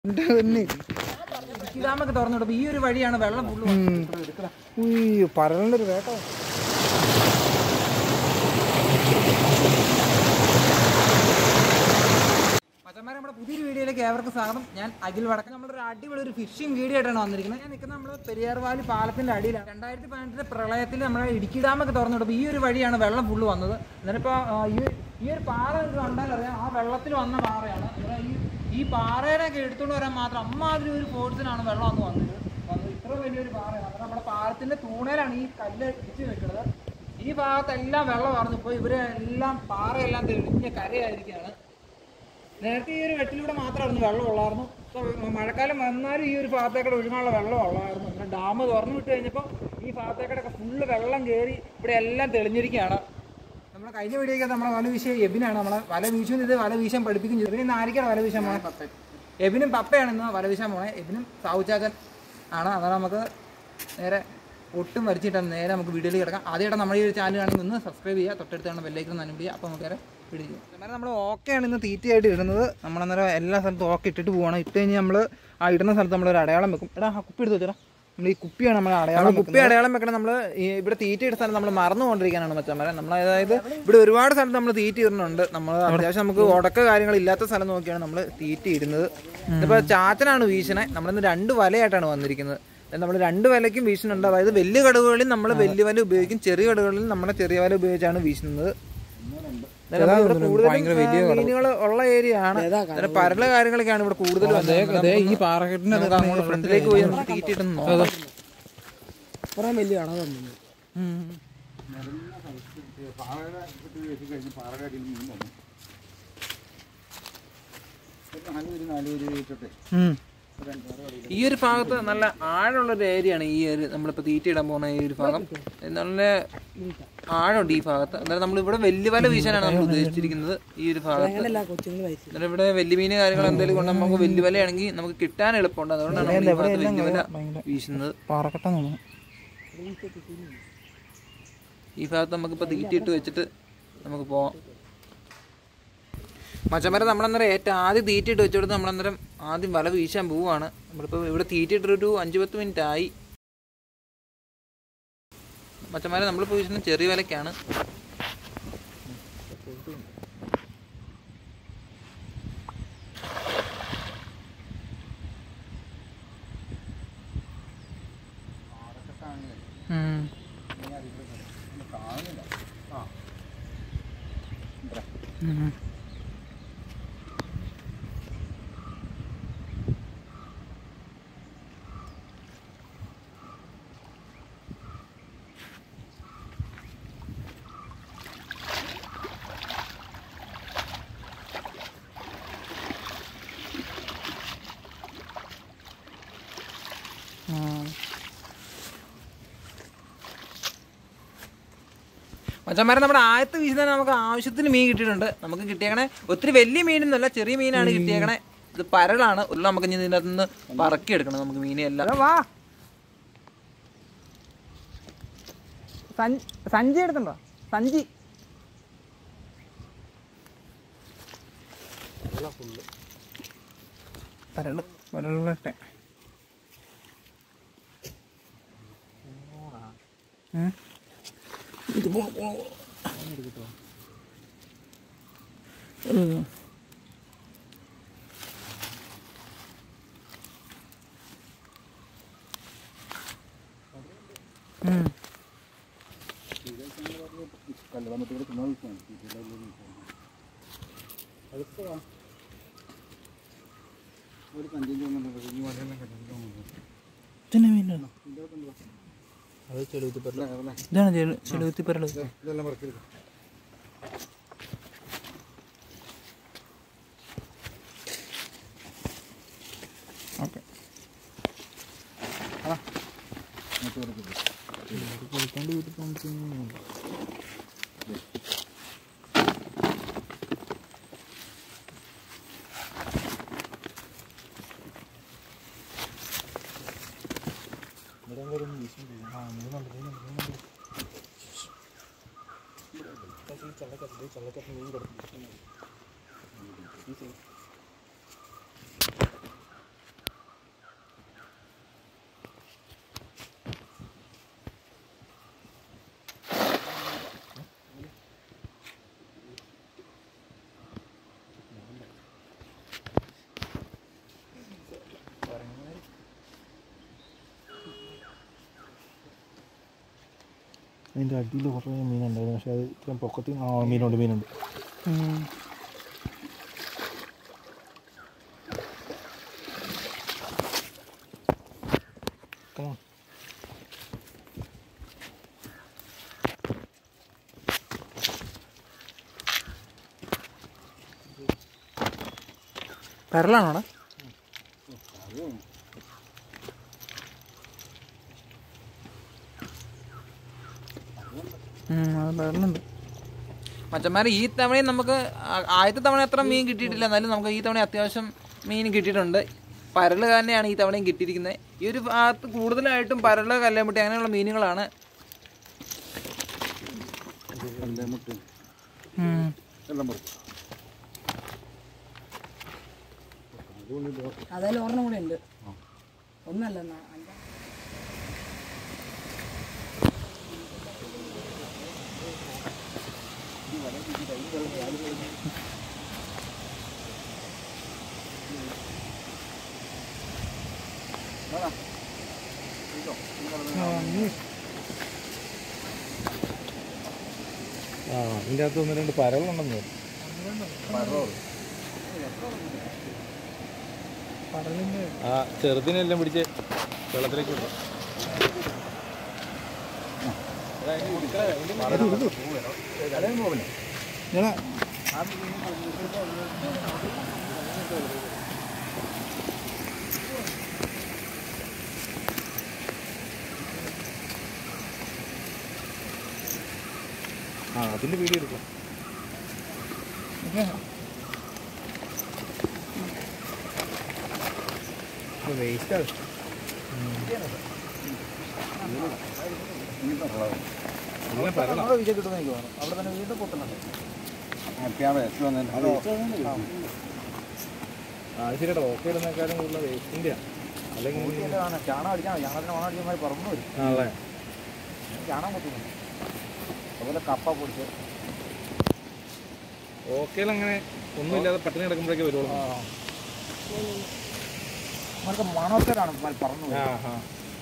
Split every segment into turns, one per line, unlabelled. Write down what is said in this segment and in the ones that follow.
ഡാമൊക്കെ തുറന്നു വിടുമ്പോ ഈ ഒരു വഴിയാണ് വെള്ളം ഫുള്ള് എടുക്കണം
ഉയ്യോ പരലൊരു വേട്ടോ
മച്ചന്മാരെ നമ്മുടെ പുതിയൊരു വീഡിയോയിലേക്ക് ഏവർക്ക് സ്വാഗതം ഞാൻ അഖിൽ വടക്കൻ നമ്മളൊരു അടിപൊളി ഒരു ഫിഷിംഗ് വീഡിയോ ആയിട്ടാണ് വന്നിരിക്കുന്നത് ഞാൻ നിൽക്കുന്നത് നമ്മൾ പെരിയാർ വാലി പാലത്തിന്റെ അടിയിലാണ് രണ്ടായിരത്തി പതിനെട്ടിലെ പ്രളയത്തിൽ നമ്മുടെ ഇടുക്കി ഡാമൊക്കെ തുറന്നു വിടുമ്പോൾ ഈ ഒരു വഴിയാണ് വെള്ളം ഫുള്ള് വന്നത് എന്നിട്ടിപ്പോൾ ഈ ഈ ഒരു പാറ നിങ്ങൾക്ക് കണ്ടാൽ അറിയാം ആ വെള്ളത്തിൽ വന്ന പാറയാണ് ഇവിടെ ഈ ഈ പാറേനൊക്കെ എടുത്തുകൊണ്ട് വരാൻ മാത്രം അമ്മാതിരി ഒരു ഫോഴ്സിനാണ് വെള്ളം അന്ന് വന്നത് വന്നത് ഇത്ര വലിയൊരു പാറയാണ് അത് നമ്മുടെ പാലത്തിന്റെ തൂണയിലാണ് ഈ കല്ല് ഇടിച്ച് വെക്കുന്നത് ഈ ഭാഗത്തെല്ലാം വെള്ളം വാർന്നു ഇപ്പോൾ ഇവരെ എല്ലാം പാറയെല്ലാം തെളിഞ്ഞ കരയായിരിക്കുകയാണ് നേരത്തെ ഈ ഒരു വെട്ടിലൂടെ മാത്രമായിരുന്നു വെള്ളം ഉള്ളായിരുന്നു ഇപ്പോൾ മഴക്കാലം വന്നാലും ഈ ഒരു ഭാഗത്തേക്കൂടെ ഒഴുകാനുള്ള വെള്ളം ഉള്ളായിരുന്നു പിന്നെ ഡാം തുറന്നു വിട്ട് കഴിഞ്ഞപ്പോൾ ഈ ഭാഗത്തേക്കൂടെ ഫുള്ള് വെള്ളം കയറി ഇവിടെ എല്ലാം തെളിഞ്ഞിരിക്കുകയാണ് നമ്മുടെ കഴിഞ്ഞ വീഡിയോയ്ക്ക് നമ്മുടെ വല വീശിയ എബിനാണ് നമ്മളെ വല വീശുന്നത് ഇത് വല വീശാൻ പഠിപ്പിക്കും ചെയ്തു എബിന് ആയിരിക്കണം വല വീശാൻ പോണേ എബിനും പപ്പയാണ് ഇന്ന് വല വീശാൻ പോണേ എബിനും സാവുചാക്കൻ ആണ് അതാണ് നമുക്ക് നേരെ ഒട്ടും വരച്ചിട്ടാണ് നേരെ നമുക്ക് വീഡിയോയിൽ കിടക്കാം ആദ്യമായിട്ട് നമ്മുടെ ഈ ഒരു ചാനൽ ആണെങ്കിൽ ഒന്ന് സബ്സ്ക്രൈബ് ചെയ്യുക തൊട്ടടുത്താണ് ബെല്ലൈക്കൺ നനു ചെയ്യുക അപ്പോൾ നമുക്ക് നേരെ വീഡിയോ ചെയ്യാം അന്നേരം നമ്മൾ ഓക്കെയാണ് ഇന്ന് തീറ്റയായിട്ട് ഇടുന്നത് നമ്മളന്നേരം എല്ലാ സ്ഥലത്തും ഓക്കെ ഇട്ടിട്ട് പോവാണ് ഇട്ട് കഴിഞ്ഞ് നമ്മൾ ആ ഇടുന്ന സ്ഥലത്ത് നമ്മളൊരു അടയാളം വെക്കും എടാ ആ കുപ്പി എടുത്ത് വെച്ചാ നമ്മൾ ഈ കുപ്പിയാണ് നമ്മൾ അടയാളം കുപ്പി അടയാളം വെക്കണം നമ്മൾ ഇവിടെ തീറ്റ ഇട്ട സ്ഥലം നമ്മൾ മറന്നുകൊണ്ടിരിക്കാനാണ് മച്ചന്മാരെ നമ്മൾ അതായത് ഇവിടെ ഒരുപാട് സ്ഥലത്ത് നമ്മൾ തീറ്റ ഇടുന്നുണ്ട് നമ്മൾ അത്യാവശ്യം നമുക്ക് ഉടക്ക കാര്യങ്ങളില്ലാത്ത സ്ഥലം നോക്കിയാണ് നമ്മൾ തീറ്റ ഇടുന്നത് ഇപ്പോൾ ചാച്ചനാണ് വീശണേ നമ്മളിന്ന് രണ്ട് വലയായിട്ടാണ് വന്നിരിക്കുന്നത് നമ്മൾ രണ്ട് വലയ്ക്കും വീശുന്നുണ്ട് അതായത് വലിയ കടവുകളിൽ നമ്മൾ വലിയ വല ഉപയോഗിക്കും ചെറിയ കടവുകളിൽ നമ്മുടെ ചെറിയ വല ഉപയോഗിച്ചാണ് വീശുന്നത് മീനുകൾ ഉള്ള ഏരിയ ആണ് അന്നേരം പരല കാര്യങ്ങളൊക്കെയാണ് ഇവിടെ കൂടുതൽ ഈ പാറക്കെട്ടിന് അങ്ങോട്ട് ഫ്രണ്ടിലേക്ക് പോയി നമുക്ക് തീറ്റിട്ടൊന്നും നോക്കാം
കുറെ വലിയ അളവ്
ഉം. ഉം. ഈ ഒരു ഭാഗത്ത് നല്ല ആഴമുള്ള ഒരു ഏരിയ ആണ് ഈ ഒരു നമ്മളിപ്പോ തീറ്റ ഇടാൻ പോകുന്ന ഈ ഒരു ഭാഗം നല്ല ആഴമുണ്ട് ഈ ഭാഗത്ത് അന്നേരം നമ്മൾ ഇവിടെ വലിയ വല വീശാനാണ് നമ്മൾ ഉദ്ദേശിച്ചിരിക്കുന്നത് ഈ ഒരു ഭാഗത്ത്
കൊച്ചുങ്ങൾ വയസ്സ്
അന്നേരം ഇവിടെ വലിയ മീന് കാര്യങ്ങൾ എന്തെങ്കിലും കൊണ്ട് നമുക്ക് വലിയ വലയാണെങ്കിൽ നമുക്ക് കിട്ടാൻ എളുപ്പമുണ്ട് അതുകൊണ്ടാണ് നമ്മൾ ഈ ഭാഗത്ത് വലിയ വല വീശുന്നത്
പാറക്കെട്ടാണ്
ഈ ഭാഗത്ത് നമുക്കിപ്പോൾ തീറ്റിയിട്ട് വെച്ചിട്ട് നമുക്ക് പോവാം മച്ചമരം നമ്മളന്നേരം ഏറ്റവും ആദ്യം തീറ്റിയിട്ട് വെച്ചെടുത്ത് നമ്മളന്നേരം ആദ്യം വല വീശാൻ പോവുകയാണ് നമ്മളിപ്പോൾ ഇവിടെ തീറ്റിയിട്ടൊരു അഞ്ച് പത്ത് മിനിറ്റ് ആയി മച്ചന്മാരെ നമ്മളിപ്പോൾ വീശുന്നത് ചെറിയ വിലക്കാണ് ഉം. ഉം. മച്ചന്മാരെ നമ്മുടെ ആയത്ത് വീശുന്ന നമുക്ക് ആവശ്യത്തിന് മീൻ കിട്ടിയിട്ടുണ്ട് നമുക്ക് കിട്ടിയേക്കണേ ഒത്തിരി വലിയ മീനൊന്നുമല്ല ചെറിയ മീനാണ് കിട്ടിയേക്കണേ ഇത് പരളാണ് ഉള്ള നമുക്ക് ഇനി ഇതിനകത്ത് നിന്ന് പറക്കി എടുക്കണം നമുക്ക് മീനെ എല്ലാം വാ സഞ്ചി എടുത്തുണ്ടോ സഞ്ചി പരള് പരളട്ടെ ഉം ഇതിന് മീനാണോ ഇതാണ് ചെളുത്തി പരല് ഓക്കെ
അതിൻ്റെ അടിയിൽ കുറേ മീനുണ്ടായിരുന്നു പക്ഷെ അത് ഇത്രയും പൊക്കത്തിൽ ആ മീനുണ്ട് മീനുണ്ട് Come on.
പരലാണോടാ പരലുണ്ട്
മച്ചന്മാരെ ഈ തവണയും നമുക്ക് ആ- ആദ്യത്തെ തവണ അത്ര മീൻ കിട്ടിയിട്ടില്ല എന്നാലും നമുക്ക് ഈ തവണ അത്യാവശ്യം മീൻ കിട്ടിയിട്ടുണ്ട് പരല് തന്നെയാണ് ഈ തവണയും കിട്ടിയിരിക്കുന്നത് ഈ ഒരു ഭാഗത്ത് കൂടുതലായിട്ടും പരല് കല്ലേമുട്ടി അങ്ങനെയുള്ള മീനുകളാണ്
അതായത് ഒരെണ്ണം കൂടെ ഉണ്ട് ഒന്നല്ല എന്നാ, അഞ്ചാ-
ആ അതിൻ്റെ അകത്ത് ഒന്ന് രണ്ട് പരകളുണ്ടെന്ന്
പരലിന്റെ
ആ ചെറുതിനെല്ലാം പിടിച്ച് വെള്ളത്തിലേക്ക് വിട്ടു
ഞാനാ
ആ അതിൻ്റെ വീഡിയോ എടുക്കാം വേസ്റ്റാണ് അങ്ങനെ പരള
വിജയം കിട്ടുന്ന എനിക്ക് തോന്നുന്നു അവിടെ തന്നെ വീണ്ടും പൊട്ടുന്നുണ്ട്
ആ ശരിയാ ഓക്കെ ഇടുന്നേക്കാളും കൂടുതൽ വേസ്റ്റിൻ്റെയാണ് അല്ലെങ്കിൽ
ചാണം അടിച്ചാൽ ചാണകത്തിന് മണം അടിച്ചമാർ പറന്നു വരും
ആണല്ലേ
ചാണകം പൊട്ടുന്നു അതുപോലെ കപ്പ പൊടിച്ച്
ഓക്കേൽ അങ്ങനെ ഒന്നുമില്ലാതെ പെട്ടെന്ന് കിടക്കുമ്പോഴേക്ക് വരുള്ളൂ
നമുക്ക് മണത്തിലാണ് പറന്നു
ആ ആ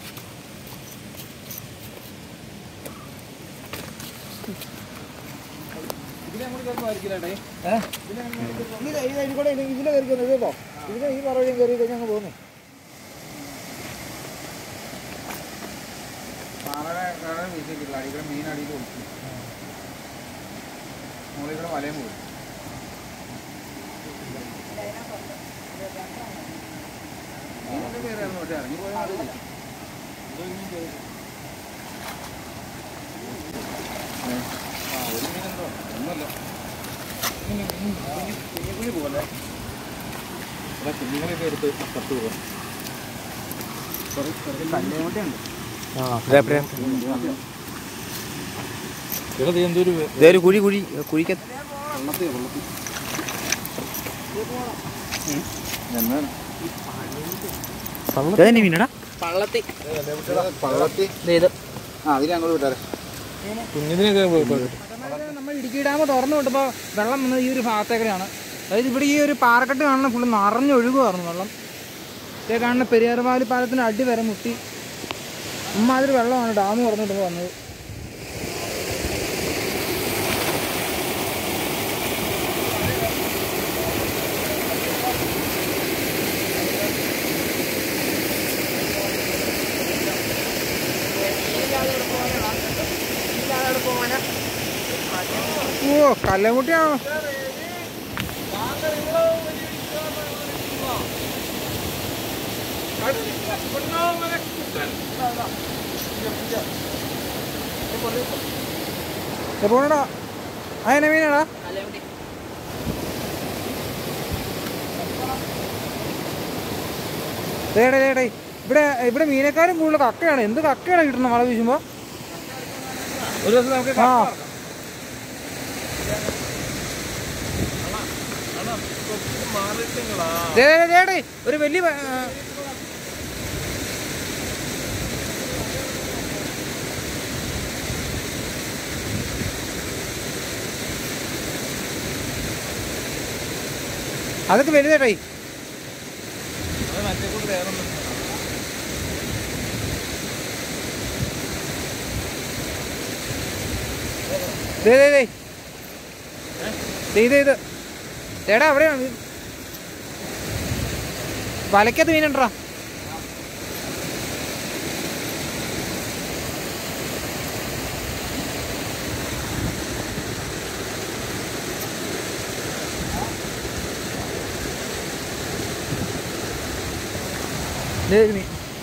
ഇതിനെ അങ്ങോട്ട് കയറുമായിരിക്കില്ലേ
ഇതിൽ കൂടെ ഇതിലെ കയറി കയറി കേട്ടോ ഇതിലെ ഈ പറവഴിയും കയറി കഴിഞ്ഞാൽ അങ്ങ് പോകുന്നേ
പാറയുടെ വീശിക്കില്ല അടിക്കൂടെ മീൻ അടിയിൽ ഒളിച്ചു മുകളിൽ കൂടെ വലയും പോയി മീനൊക്കെ കയറിയായിരുന്നു പക്ഷേ ഇറങ്ങി പോയാൽ അറിയില്ല ആ ഒരു മീനെന്തോ ഒന്നുമല്ല കുഞ്ഞിക്കുഴി പോലെ
ഇവിടെ കുഞ്ഞുങ്ങളെയൊക്കെ എടുത്ത് പത്ത് രൂപ
കല്ലേമുട്ടുണ്ട്
ആ ഇവിടെ ദേ എന്തൊരു
ഒരു കുഴി കുഴി കുഴിക്ക
എന്താണ്
മീനടാ
പള്ളത്തി
പള്ളത്തി
ഇത്
ആ അതിനെ അങ്ങോട്ട് വിട്ടാരെ
കുഞ്ഞിതിനൊക്കെ പോയി- പോയി.
നമ്മൾ ഇടുക്കി ഡാം തുറന്നു വിട്ടപ്പോൾ വെള്ളം വന്നത് ഈ ഒരു ഭാഗത്തേക്കാണ് അതായത് ഇവിടെ ഈ ഒരു പാറക്കെട്ട് കാണുന്ന ഫുള്ള് നിറഞ്ഞൊഴുകുമായിരുന്നു വെള്ളം ഇതേ കാണുന്ന പെരിയാർപാലി പാലത്തിന് അടി വരെ മുട്ടി ഇമ്മാതിരി വെള്ളമാണ് ഡാം തുറന്നിട്ട് വന്നത് ഓ കല്ലമുട്ടിയാണോ പോണടാ അതെന്നെ മീനാടാ ദേടേ ദേടേ ഇവിടെ ഇവിടെ മീനക്കാരും കൂടുതൽ കക്കയാണ് എന്ത് കക്കയാണ് കിട്ടുന്നത് മഴ വീശുമ്പോ
ഒരു ദിവസം നമുക്ക്
ആ ദേ, ദേ, ദേ, ദേ, ഒരു വലിയ പ- ആ, അതൊക്കെ വലുതേട്ടായി ദേ ദേ ദേ ദേ ഇത് ഇത് ചേട്ടാ എവിടെയാണ് വലക്കത്ത് മീനുണ്ടാ ദേ ഒരു മീൻ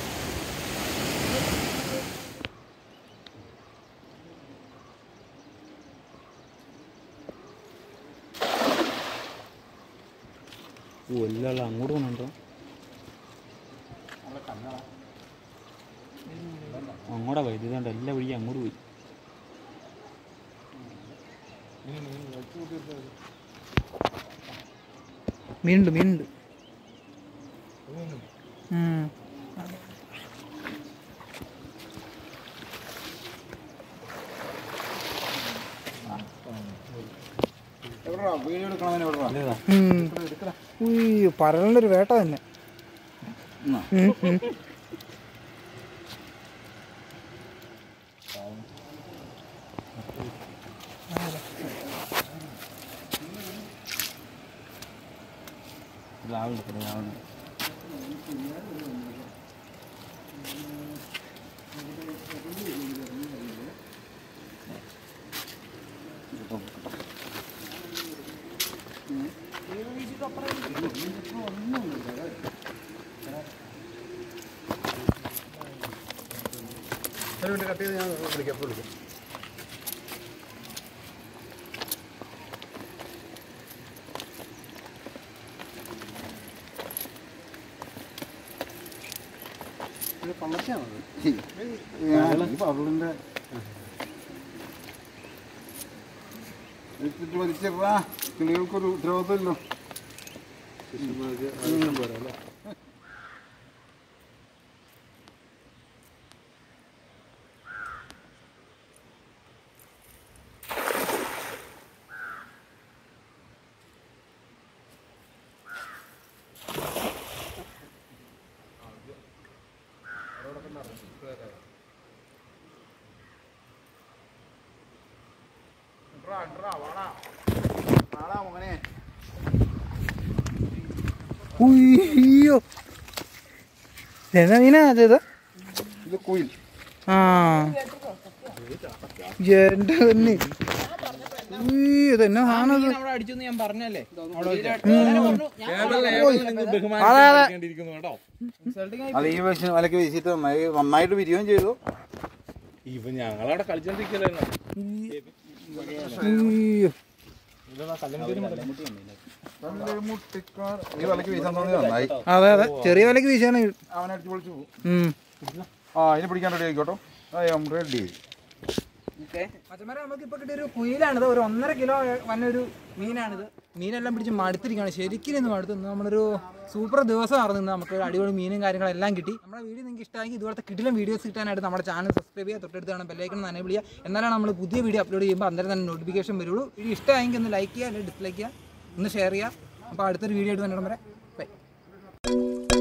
ഓ എല്ലാം അങ്ങോട്ട് പോകുന്നുണ്ടോ അങ്ങോട്ടാ പോയി ഇതുകൊണ്ട് എല്ലാ വഴിയും അങ്ങോട്ട് പോയി
മീനുണ്ട് മീനുണ്ട് ഉം.
വീഡിയോ എടുക്കണതിന് എവിടെ
ഉം. ഉയ്യോ പരലിൻ്റെ ഒരു വേട്ട തന്നെ ഉം, ഉം.
രാവിലെ രാവിലെ
ഒരു മിനിറ്റ് കട്ട് ചെയ്ത് ഞാൻ വിളിക്കാം അപ്പോൾ വിളിക്കാം ഇത് പള്ളച്ചാണത് ഈ പവളിൻ്റെ എടുത്തിട്ട് വലിച്ചിടാ കിളികൾക്കൊരു ഉത്തരവാദിത്തമല്ലോ മോനെ
ഉയ്യോ എന്നാ മീനാ അത് ഇത്
ഇത് കുയിൽ
ആ എന്റെ തന്നെ ഉയ്യോ ഇതെന്നാ സാധനം ഇത്?
അടിച്ചു ഞാൻ പറഞ്ഞല്ലേ
അതെ അതെ
അത് ഈ വർഷം വലക്ക് വീശിയിട്ട് നന്നായി- നന്നായിട്ട് വിരിയുകയും ചെയ്തു
ഇപ്പൊ ഞങ്ങളവിടെ കളിച്ചോണ്ടിരിക്കലായിരുന്നു
ഉയ്യോ
ഈ വലക്ക് വീശാൻ തോന്നി നന്നായി
അതെ അതെ ചെറിയ വിലക്ക് വീശാണ്
അവനെ അടിച്ച് പൊളിച്ചു പോകും
ഉം.
ആ അതിന് പിടിക്കാൻ റെഡി ആയിക്കോട്ടോ ഐ എം റെഡി
മച്ചന്മാരെ നമുക്ക് ഇപ്പൊ കിട്ടിയ ഒരു കുയിലാണിത് ഒരു ഒന്നര കിലോ വന്നൊരു മീനാണിത് മീനെല്ലാം പിടിച്ച് മടുത്തിരിക്കുകയാണ് ശരിക്കും ഇന്ന് മടുത്തു ഇന്ന് നമ്മളൊരു സൂപ്പർ ദിവസമായിരുന്നു ഇന്ന് നമുക്ക് അടിപൊളി മീനും കാര്യങ്ങളെല്ലാം കിട്ടി നമ്മുടെ വീഡിയോ നിങ്ങൾക്ക് ഇഷ്ടമായെങ്കിൽ ഇതുപോലത്തെ കിടിലം വീഡിയോസ് കിട്ടാനായിട്ട് നമ്മുടെ ചാനൽ സബ്സ്ക്രൈബ് ചെയ്യുക തൊട്ടടുത്ത് കാണാൻ ബെല്ലൈക്കൺ തന്നെ വിളിക്കുക എന്നാലാണ് നമ്മൾ പുതിയ വീഡിയോ അപ്ലോഡ് ചെയ്യുമ്പോൾ അന്നേരം തന്നെ നോട്ടിഫിക്കേഷൻ വരുള്ളൂ വീഡിയോ ഇഷ്ടമായെങ്കിൽ ഒന്ന് ലൈക്ക് ചെയ്യുക അല്ലെങ്കിൽ ഡിസ്ലൈക്ക് ചെയ്യുക ഒന്ന് ഷെയർ ചെയ്യുക അപ്പോൾ അടുത്തൊരു വീഡിയോ ആയിട്ട് വന്നിടം വരെ ബൈ